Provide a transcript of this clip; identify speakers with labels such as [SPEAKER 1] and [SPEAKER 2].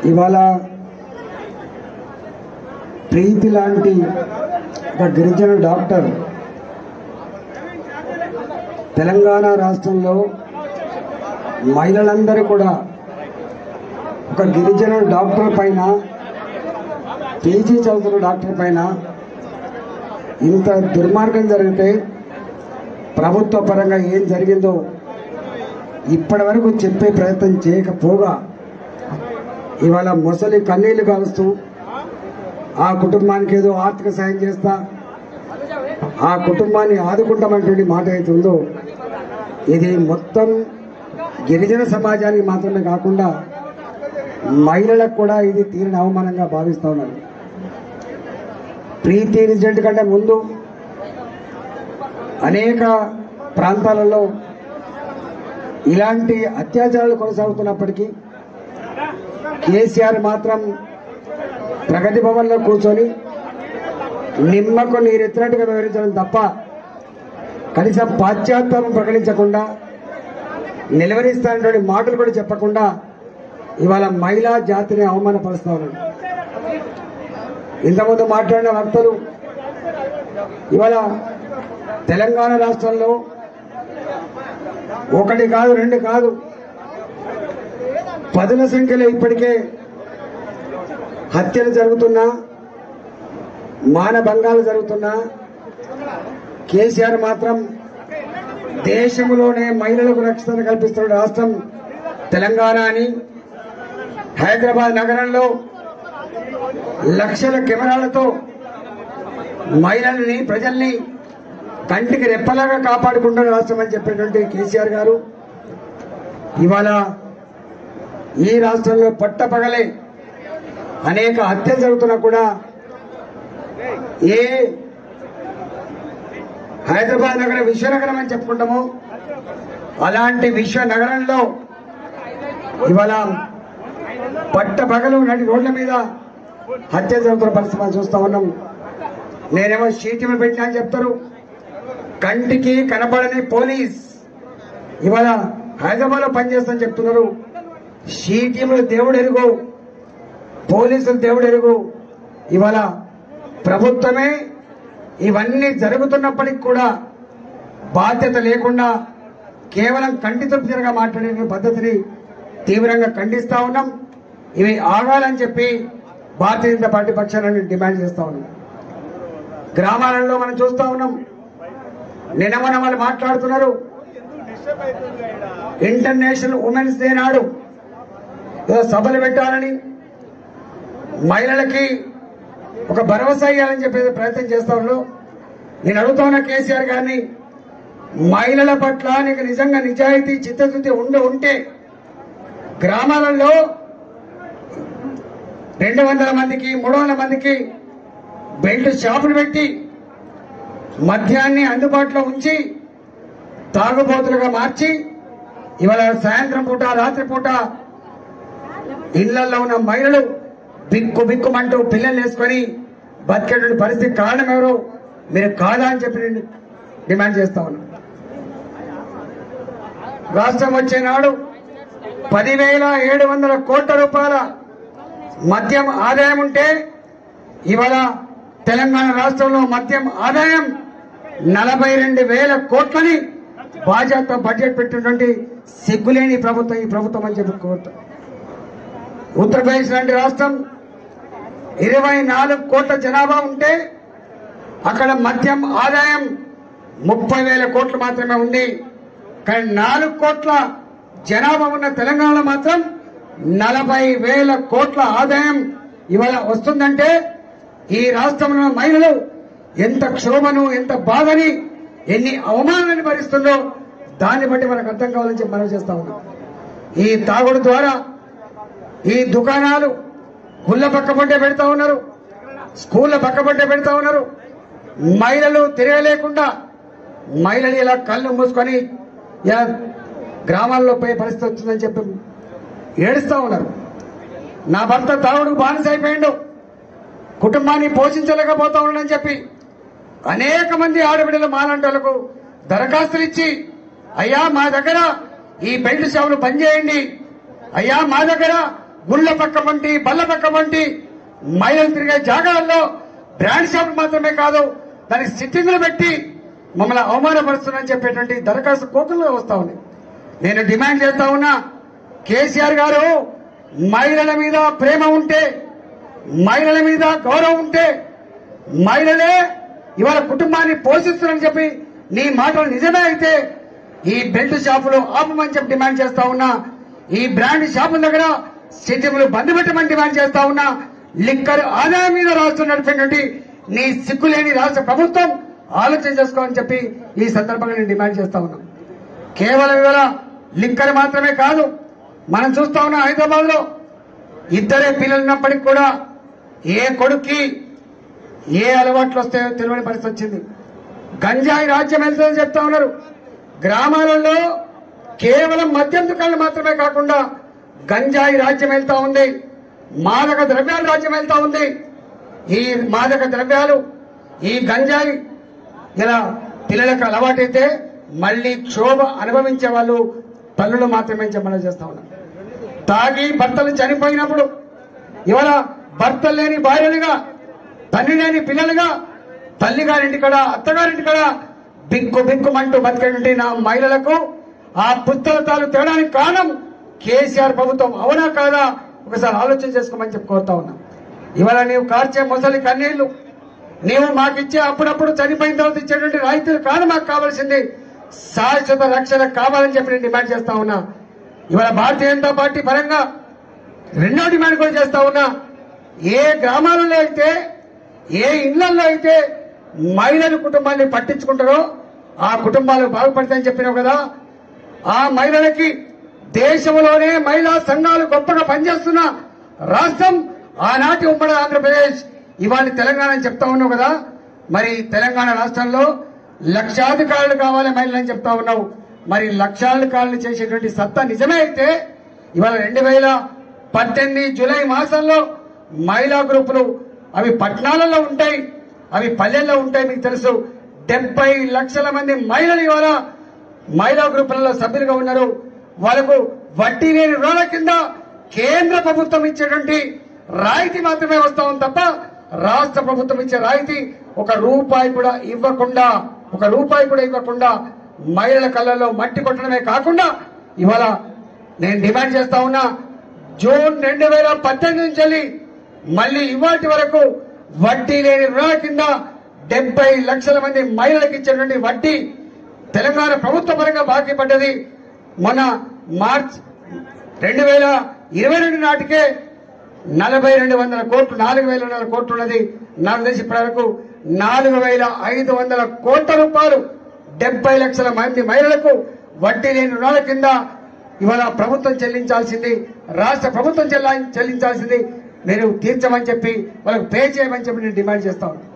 [SPEAKER 1] ఇవాళ ప్రీతి లాంటి ఒక గిరిజన డాక్టర్ తెలంగాణ రాష్ట్రంలో మహిళలందరూ కూడా ఒక గిరిజన డాక్టర్ పైన పీజీ చదువుతున్న డాక్టర్ పైన ఇంత దుర్మార్గం జరిగితే ప్రభుత్వ పరంగా ఏం జరిగిందో ఇప్పటి వరకు చెప్పే ప్రయత్నం చేయకపోగా ఇవాళ మొసలి కన్నీళ్లు కాలుస్తూ ఆ కుటుంబానికి ఏదో ఆర్థిక సాయం చేస్తా ఆ కుటుంబాన్ని ఆదుకుంటామనేటువంటి మాట అయితే ఉందో ఇది మొత్తం గిరిజన సమాజానికి మాత్రమే కాకుండా మహిళలకు కూడా ఇది తీరిన అవమానంగా భావిస్తా ఉన్నారు ప్రీతి ఇన్సిడెంట్ కంటే ముందు అనేక ప్రాంతాలలో ఇలాంటి అత్యాచారాలు కొనసాగుతున్నప్పటికీ కేసీఆర్ మాత్రం ప్రగతి భవన్లో కూర్చొని నిమ్మకు నీరెత్తినట్టుగా వివరించడం తప్ప కనీసం పాశ్చాత్యం ప్రకటించకుండా నిలవరిస్తానటువంటి మాటలు కూడా చెప్పకుండా ఇవాళ మహిళా జాతిని అవమానపరుస్తా ఉన్నాడు ఇంతకుముందు మాట్లాడిన వక్తలు ఇవాళ తెలంగాణ రాష్ట్రంలో ఒకటి కాదు రెండు కాదు పదుల సంఖ్యలో ఇప్పటికే హత్యలు జరుగుతున్నా మానభంగాలు జరుగుతున్నా కేసీఆర్ మాత్రం దేశంలోనే మహిళలకు రక్షణ కల్పిస్తున్న రాష్ట్రం తెలంగాణ అని హైదరాబాద్ నగరంలో లక్షల కెమెరాలతో మహిళల్ని ప్రజల్ని కంటికి రెప్పలాగా కాపాడుకుంటున్న రాష్ట్రం అని చెప్పినటువంటి కేసీఆర్ గారు ఇవాళ ఈ రాష్ట్రంలో పట్టపగలే అనేక హత్యలు జరుగుతున్నా కూడా ఏ హైదరాబాద్ నగరం విశ్వనగరం అని చెప్పుకుంటాము అలాంటి విశ్వనగరంలో ఇవాళ పట్టపగలు నడి రోడ్ల మీద హత్య జరుగుతున్న పరిస్థితి మనం చూస్తా ఉన్నాం నేనేమో షీటీలు పెట్టినా అని చెప్తారు కంటికి కనబడని పోలీస్ ఇవాళ హైదరాబాద్ లో పనిచేస్తామని చెప్తున్నారు షీటీములు దేవుడు ఎరుగు పోలీసులు దేవుడు ఎరుగు ఇవాళ ప్రభుత్వమే ఇవన్నీ జరుగుతున్నప్పటికి కూడా బాధ్యత లేకుండా కేవలం కంటి తృప్తిగా మాట్లాడే పద్ధతిని తీవ్రంగా ఖండిస్తా ఉన్నాం ఇవి ఆగాలని చెప్పి భారతీయ జనతా పార్టీ పక్షాన్ని డిమాండ్ చేస్తా ఉన్నాం గ్రామాలలో మనం చూస్తా ఉన్నాం నిన్న మన వాళ్ళు మాట్లాడుతున్నారు ఇంటర్నేషనల్ ఉమెన్స్ డే నాడు ఏదో సభలు పెట్టాలని మహిళలకి ఒక భరోసా ఇవ్వాలని చెప్పేసి ప్రయత్నం చేస్తా ఉన్నాడు నేను అడుగుతా ఉన్న కేసీఆర్ గారిని మహిళల పట్ల నీకు నిజంగా నిజాయితీ చిత్తశుద్ధి ఉండి ఉంటే గ్రామాలలో రెండు వందల మందికి మూడు వందల మందికి బెల్ట్ షాపులు పెట్టి మద్యాన్ని అందుబాటులో ఉంచి తాగుబోతులుగా మార్చి ఇవాళ సాయంత్రం పూట రాత్రి పూట ఇళ్లలో ఉన్న మహిళలు బిక్కు బిక్కుమంటూ పిల్లలు వేసుకొని బతికేటువంటి పరిస్థితి కారణం ఎవరు మీరు కాదా అని చెప్పి నేను డిమాండ్ చేస్తా ఉన్నా రాష్ట్రం వచ్చే నాడు పదివేల ఏడు వందల కోట్ల రూపాయల మద్యం ఆదాయం ఉంటే ఇవాళ తెలంగాణ రాష్ట్రంలో మద్యం ఆదాయం నలభై రెండు వేల కోట్లని బాధ్యత బడ్జెట్ పెట్టినటువంటి సిగ్గులేని ప్రభుత్వం ఈ ప్రభుత్వం అని చెప్పి కోరుతాం ఉత్తరప్రదేశ్ లాంటి రాష్ట్రం ఇరవై నాలుగు కోట్ల జనాభా ఉంటే అక్కడ మద్యం ఆదాయం ముప్పై వేల కోట్లు మాత్రమే ఉంది కానీ నాలుగు కోట్ల జనాభా ఉన్న తెలంగాణలో మాత్రం నలభై వేల కోట్ల ఆదాయం ఇవాళ వస్తుందంటే ఈ రాష్ట్రంలో మహిళలు ఎంత క్షోభను ఎంత బాధని ఎన్ని అవమానాన్ని భరిస్తుందో దాన్ని బట్టి మనకు అర్థం కావాలని చెప్పి మనం చేస్తా ఉన్నాం ఈ తాగుడు ద్వారా ఈ దుకాణాలు గుళ్ళ పక్క పట్టే పెడతా ఉన్నారు స్కూళ్ళ పక్క పట్టే పెడతా ఉన్నారు మహిళలు తిరగలేకుండా మహిళలు ఇలా కళ్ళు మూసుకొని ఇలా గ్రామాల్లో పోయే పరిస్థితి వచ్చిందని చెప్పి ఏడుస్తా ఉన్నారు నా భర్త తాగుడుకు బానిస అయిపోయిండు కుటుంబాన్ని పోషించలేకపోతా ఉన్నాడని చెప్పి అనేక మంది ఆడబిడ్డలు మాలంటలకు దరఖాస్తులు ఇచ్చి అయ్యా మా దగ్గర ఈ బెల్ట్ షాపులు బంద్ చేయండి అయ్యా మా దగ్గర గుళ్ళ పక్క వంటి బల్ల పక్క వంటి మహిళలు తిరిగే జాగాల్లో బ్రాండ్ షాప్ మాత్రమే కాదు దానికి సిట్టింగులు పెట్టి మమ్మల్ని అవమానపరుస్తున్నారని చెప్పేటువంటి దరఖాస్తు కోర్టులో వస్తా ఉంది నేను డిమాండ్ చేస్తా ఉన్నా కేసీఆర్ గారు మహిళల మీద ప్రేమ ఉంటే మహిళల మీద గౌరవం ఉంటే మహిళలే ఇవాళ కుటుంబాన్ని పోషిస్తున్నారని చెప్పి నీ మాటలు నిజమే అయితే ఈ బెల్ట్ షాపులు ఆపమని చెప్పి డిమాండ్ చేస్తా ఉన్నా ఈ బ్రాండ్ షాపుల దగ్గర సిటిములు బంద్ పెట్టమని డిమాండ్ చేస్తా ఉన్నా లిక్కర్ ఆదాయం మీద రాష్ట్రం నడిపినటువంటి నీ సిగ్గులేని రాష్ట్ర ప్రభుత్వం ఆలోచన చేసుకోమని చెప్పి ఈ సందర్భంగా నేను డిమాండ్ చేస్తా ఉన్నా కేవలం ఇవాళ లిక్కర్ మాత్రమే కాదు మనం చూస్తా ఉన్నాం హైదరాబాద్ లో ఇద్దరే పిల్లలు ఉన్నప్పటికీ కూడా ఏ కొడుక్కి ఏ అలవాట్లు వస్తాయో తెలియని పరిస్థితి వచ్చింది గంజాయి రాజ్యం వెళ్తుందని చెప్తా ఉన్నారు గ్రామాలలో కేవలం మద్యం దుకాణాలు మాత్రమే కాకుండా గంజాయి రాజ్యం వెళ్తా ఉంది మాదక ద్రవ్యాల రాజ్యం వెళ్తా ఉంది ఈ మాదక ద్రవ్యాలు ఈ గంజాయి ఇలా పిల్లలకు అలవాటైతే మళ్ళీ క్షోభ అనుభవించే వాళ్ళు తల్లులు మాత్రమే చెప్పడం చేస్తా ఉన్నారు తాగి భర్తలు చనిపోయినప్పుడు ఇవాళ భర్తలు లేని భార్యలుగా తండ్రి లేని పిల్లలుగా తల్లిగారింటి కడ అత్తగారింటి కడ బిక్కు బిక్కుమంటూ బతికేటువంటి నా మహిళలకు ఆ పుస్తకాలు తేడానికి కారణం కేసీఆర్ ప్రభుత్వం అవునా కాదా ఒకసారి ఆలోచన చేసుకోమని చెప్పి కోరుతా ఉన్నా ఇవాళ నీవు కార్చే ముసలి కన్నీళ్లు నీవు మాకిచ్చే అప్పుడప్పుడు చనిపోయిన తర్వాత ఇచ్చేటువంటి రాయితీలు కాదు మాకు కావాల్సింది శాశ్వత రక్షణ కావాలని చెప్పి నేను డిమాండ్ చేస్తా ఉన్నా ఇవాళ భారతీయ జనతా పార్టీ పరంగా రెండో డిమాండ్ కూడా చేస్తా ఉన్నా ఏ గ్రామాలలో అయితే ఏ ఇళ్లలో అయితే మహిళల కుటుంబాన్ని పట్టించుకుంటారో ఆ కుటుంబాలు బాగుపడతాయని చెప్పినావు కదా ఆ మహిళలకి దేశంలోనే మహిళా సంఘాలు గొప్పగా పనిచేస్తున్న రాష్ట్రం ఆనాటి ఉమ్మడి ఆంధ్రప్రదేశ్ ఇవాళ తెలంగాణ అని చెప్తా ఉన్నావు కదా మరి తెలంగాణ రాష్ట్రంలో లక్షాధికారులు కావాలి మహిళలని చెప్తా ఉన్నావు మరి లక్షాధికారులు చేసేటువంటి సత్తా నిజమే అయితే ఇవాళ రెండు వేల పద్దెనిమిది జూలై మాసంలో మహిళా గ్రూపులు అవి పట్టణాలలో ఉంటాయి అవి పల్లెల్లో ఉంటాయి మీకు తెలుసు డెబ్బై లక్షల మంది మహిళలు ఇవాళ మహిళా గ్రూపులలో సభ్యులుగా ఉన్నారు వాళ్ళకు వడ్డీ లేని రుణాల కింద కేంద్ర ప్రభుత్వం ఇచ్చేటువంటి రాయితీ మాత్రమే వస్తా ఉంది తప్ప రాష్ట్ర ప్రభుత్వం ఇచ్చే రాయితీ ఒక రూపాయి కూడా ఇవ్వకుండా ఒక రూపాయి కూడా ఇవ్వకుండా మహిళల కళ్ళల్లో మట్టి కొట్టడమే కాకుండా ఇవాళ నేను డిమాండ్ చేస్తా ఉన్నా జూన్ రెండు వేల పద్దెనిమిది నుంచి వెళ్ళి మళ్ళీ ఇవాటి వరకు వడ్డీ లేని రుణాల కింద డెబ్బై లక్షల మంది మహిళలకు ఇచ్చేటువంటి వడ్డీ తెలంగాణ ప్రభుత్వ పరంగా బాకీ పడ్డది మొన్న మార్చ్ రెండు వేల ఇరవై రెండు నాటికే నలభై రెండు వందల కోట్లు నాలుగు వేల వందల కోట్లు ఉన్నది నాకు తెలిసి ఇప్పటి వరకు నాలుగు వేల ఐదు వందల కోట్ల రూపాయలు డెబ్బై లక్షల మంది మహిళలకు వడ్డీ లేని రుణాల కింద ఇవాళ ప్రభుత్వం చెల్లించాల్సింది రాష్ట్ర ప్రభుత్వం చెల్లా- చెల్లించాల్సింది మీరు తీర్చమని చెప్పి వాళ్ళకు పే చేయమని చెప్పి నేను డిమాండ్ చేస్తా ఉన్నాను